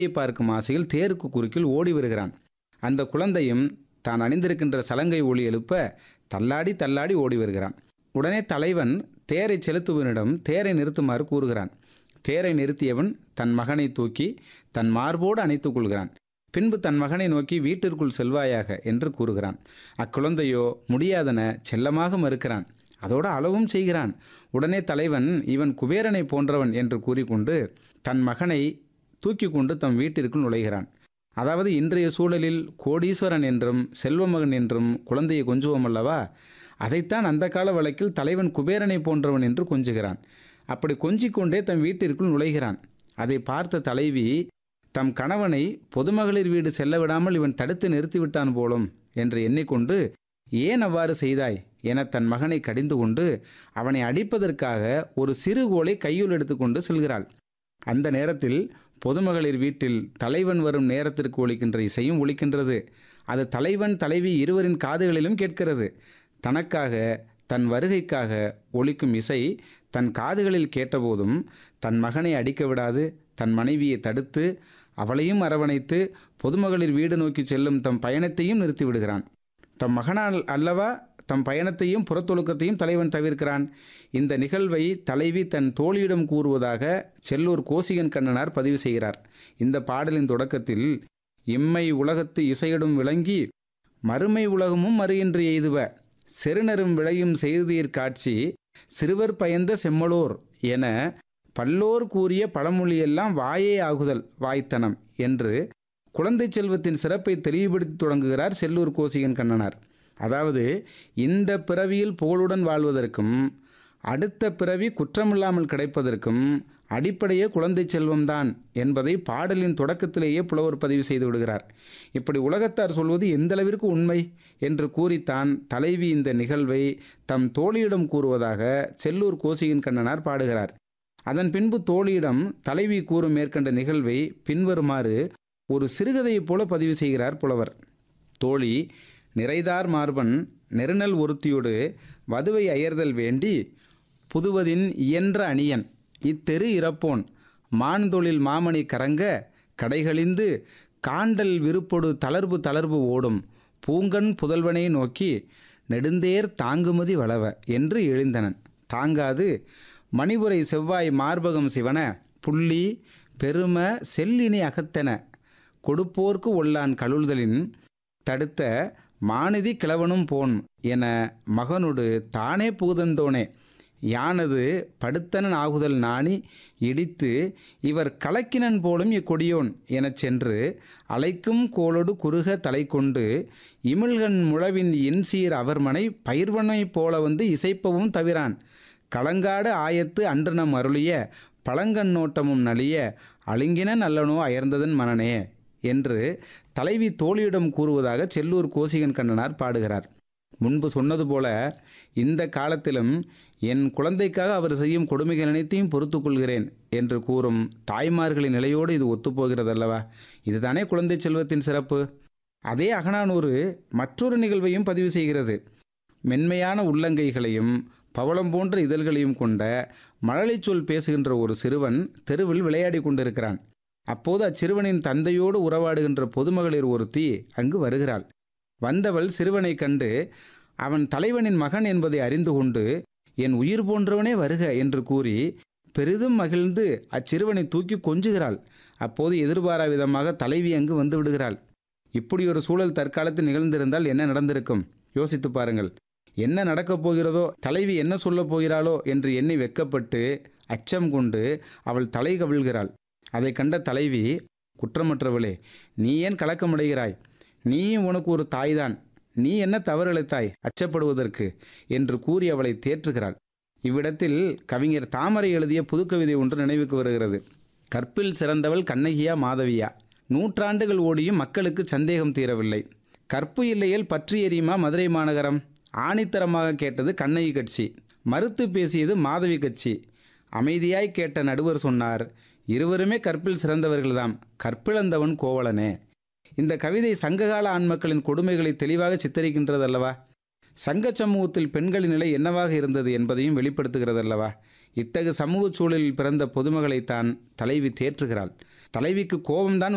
பார்க்கும் ஆசையில் தேருக்கு குறுக்கில் ஓடி வருகிறான் அந்த குழந்தையும் தான் அணிந்திருக்கின்ற சலங்கை ஒளி எழுப்ப தள்ளாடி தள்ளாடி ஓடி வருகிறான் உடனே தலைவன் தேரை செலுத்துவனிடம் தேரை நிறுத்துமாறு கூறுகிறான் தேரை நிறுத்தியவன் தன் மகனை தூக்கி தன் மார்போடு அணைத்துக் கொள்கிறான் பின்பு தன் மகனை நோக்கி வீட்டிற்குள் செல்வாயாக என்று கூறுகிறான் அக்குழந்தையோ முடியாதன செல்லமாக மறுக்கிறான் அதோடு அளவும் செய்கிறான் உடனே தலைவன் இவன் குபேரனை போன்றவன் என்று கூறிக்கொண்டு தன் மகனை தூக்கி கொண்டு தம் வீட்டிற்குள் நுழைகிறான் அதாவது இன்றைய சூழலில் கோடீஸ்வரன் என்றும் செல்வமகன் என்றும் குழந்தையை கொஞ்சுவோம் அல்லவா அதைத்தான் அந்த கால வழக்கில் தலைவன் குபேரனை போன்றவன் என்று கொஞ்சுகிறான் அப்படி கொஞ்சிக்கொண்டே தம் வீட்டிற்குள் நுழைகிறான் அதை பார்த்த தலைவி தம் கணவனை பொதுமகளிர் வீடு செல்ல விடாமல் இவன் தடுத்து நிறுத்திவிட்டான் போலும் என்று எண்ணிக்கொண்டு ஏன் அவ்வாறு செய்தாய் என தன் மகனை கடிந்து கொண்டு அவனை அடிப்பதற்காக ஒரு சிறுகோலை கையுள் எடுத்துக்கொண்டு செல்கிறாள் அந்த நேரத்தில் பொதுமகளிர் வீட்டில் தலைவன் வரும் நேரத்திற்கு ஒலிக்கின்ற இசையும் ஒலிக்கின்றது அது தலைவன் தலைவி இருவரின் காதுகளிலும் கேட்கிறது தனக்காக தன் வருகைக்காக ஒலிக்கும் இசை தன் காதுகளில் கேட்டபோதும் தன் மகனை அடிக்க விடாது தன் மனைவியை தடுத்து அவளையும் அரவணைத்து பொதுமகளிர் வீடு நோக்கி செல்லும் தம் பயணத்தையும் நிறுத்திவிடுகிறான் தம் மகனால் அல்லவா தம் பயணத்தையும் புறத்தொழுக்கத்தையும் தலைவன் தவிர்க்கிறான் இந்த நிகழ்வை தலைவி தன் தோழியிடம் கூறுவதாக செல்லூர் கோசிகன் கண்ணனார் பதிவு செய்கிறார் இந்த பாடலின் தொடக்கத்தில் இம்மை உலகத்து இசையிடும் விளங்கி மறுமை உலகமும் மறுயின்றி எய்துவ செருநரும் விளையும் செய்தீர் காட்சி சிறுவர் பயந்த செம்மலோர் என பல்லோர் கூறிய பழமொழியெல்லாம் வாயே ஆகுதல் வாய்த்தனம் என்று குழந்தை செல்வத்தின் சிறப்பை தெளிவுபடுத்தி தொடங்குகிறார் செல்லூர் கோசிகன் கண்ணனார் அதாவது இந்த பிறவியில் புகழுடன் வாழ்வதற்கும் அடுத்த பிறவி குற்றமில்லாமல் கிடைப்பதற்கும் அடிப்படையே குழந்தை செல்வம்தான் என்பதை பாடலின் தொடக்கத்திலேயே புலவர் பதிவு செய்து விடுகிறார் இப்படி உலகத்தார் சொல்வது எந்தளவிற்கு உண்மை என்று கூறித்தான் தலைவி இந்த நிகழ்வை தம் தோழியிடம் கூறுவதாக செல்லூர் கோசியின் கண்ணனார் பாடுகிறார் அதன் பின்பு தோழியிடம் தலைவி கூறும் மேற்கண்ட நிகழ்வை பின்வருமாறு ஒரு சிறுகதையைப் போல பதிவு செய்கிறார் புலவர் தோழி நிறைதார் மார்பன் நெருநல் ஒருத்தியோடு வதுவை அயர்தல் வேண்டி புதுவதின் இயன்ற அணியன் இத்தெரு இறப்போன் மான்தொழில் மாமணி கரங்க கடைகளிந்து காண்டல் விருப்பொடு தளர்வு தளர்வு ஓடும் பூங்கன் புதல்வனை நோக்கி நெடுந்தேர் தாங்குமதி வளவ என்று எழுந்தனன் தாங்காது மணிபுரை செவ்வாய் மார்பகம் சிவன புள்ளி பெரும செல்லினை அகத்தன கொடுப்போர்க்கு ஒல்லான் கழுல்தலின் தடுத்த மாநிதி கிழவனும் போன் என மகனொடு தானே புகுதந்தோனே யானது படுத்தனன் ஆகுதல் நாணி இடித்து இவர் கலக்கினன் போலும் இக்கொடியோன் எனச் சென்று அலைக்கும் கோளொடு குறுக தலை கொண்டு இமிழ்கண் முழவின் இன்சீர் அவர்மனை பயிர்வனை போல வந்து இசைப்பவும் தவிரான் களங்காடு ஆயத்து அன்று நம் அருளிய பழங்கண் நோட்டமும் நலிய அழுங்கின நல்லனோ அயர்ந்ததன் மனனே என்று தலைவி தோழியிடம் கூறுவதாக செல்லூர் கோசிகன் கண்ணனார் பாடுகிறார் முன்பு சொன்னது போல இந்த காலத்திலும் என் குழந்தைக்காக அவர் செய்யும் கொடுமைகள் அனைத்தையும் பொறுத்து கொள்கிறேன் என்று கூறும் தாய்மார்களின் நிலையோடு இது ஒத்துப்போகிறதல்லவா இதுதானே குழந்தை செல்வத்தின் சிறப்பு அதே அகனானூறு மற்றொரு நிகழ்வையும் பதிவு செய்கிறது மென்மையான உள்ளங்கைகளையும் பவளம் போன்ற இதழ்களையும் கொண்ட மழலை சொல் பேசுகின்ற ஒரு சிறுவன் தெருவில் விளையாடி கொண்டிருக்கிறான் அப்போது அச்சிறுவனின் தந்தையோடு உறவாடுகின்ற பொதுமகளிர் ஒருத்தி அங்கு வருகிறாள் வந்தவள் சிறுவனை கண்டு அவன் தலைவனின் மகன் என்பதை அறிந்து கொண்டு என் உயிர் போன்றவனே வருக என்று கூறி பெரிதும் மகிழ்ந்து அச்சிறுவனை தூக்கி கொஞ்சுகிறாள் அப்போது எதிர்பாரா விதமாக தலைவி அங்கு வந்து விடுகிறாள் இப்படி ஒரு சூழல் தற்காலத்தில் நிகழ்ந்திருந்தால் என்ன நடந்திருக்கும் யோசித்து பாருங்கள் என்ன நடக்கப் போகிறதோ தலைவி என்ன சொல்லப் போகிறாளோ என்று எண்ணி வெக்கப்பட்டு அச்சம் கொண்டு அவள் தலை கவிழ்கிறாள் அதை கண்ட தலைவி குற்றமற்றவளே நீ ஏன் கலக்கமடைகிறாய் நீயும் உனக்கு ஒரு தாய்தான் நீ என்ன தவறிழைத்தாய் அச்சப்படுவதற்கு என்று கூறி அவளை தேற்றுகிறாள் இவ்விடத்தில் கவிஞர் தாமரை எழுதிய புதுக்கவிதை ஒன்று நினைவுக்கு வருகிறது கற்பில் சிறந்தவள் கண்ணகியா மாதவியா நூற்றாண்டுகள் ஓடியும் மக்களுக்கு சந்தேகம் தீரவில்லை கற்பு இல்லையில் பற்றி எரியுமா மதுரை மாநகரம் ஆணித்தரமாக கேட்டது கண்ணகி கட்சி மறுத்து பேசியது மாதவி கட்சி அமைதியாய் கேட்ட நடுவர் சொன்னார் இருவருமே கற்பில் சிறந்தவர்கள்தாம் கற்பிழந்தவன் கோவலனே இந்த கவிதை சங்ககால ஆண் மக்களின் கொடுமைகளை தெளிவாக சித்தரிக்கின்றதல்லவா சங்க சமூகத்தில் பெண்களின் நிலை என்னவாக இருந்தது என்பதையும் வெளிப்படுத்துகிறதல்லவா இத்தகு சமூக சூழலில் பிறந்த பொதுமகளைத்தான் தலைவி தேற்றுகிறாள் தலைவிக்கு கோபம்தான்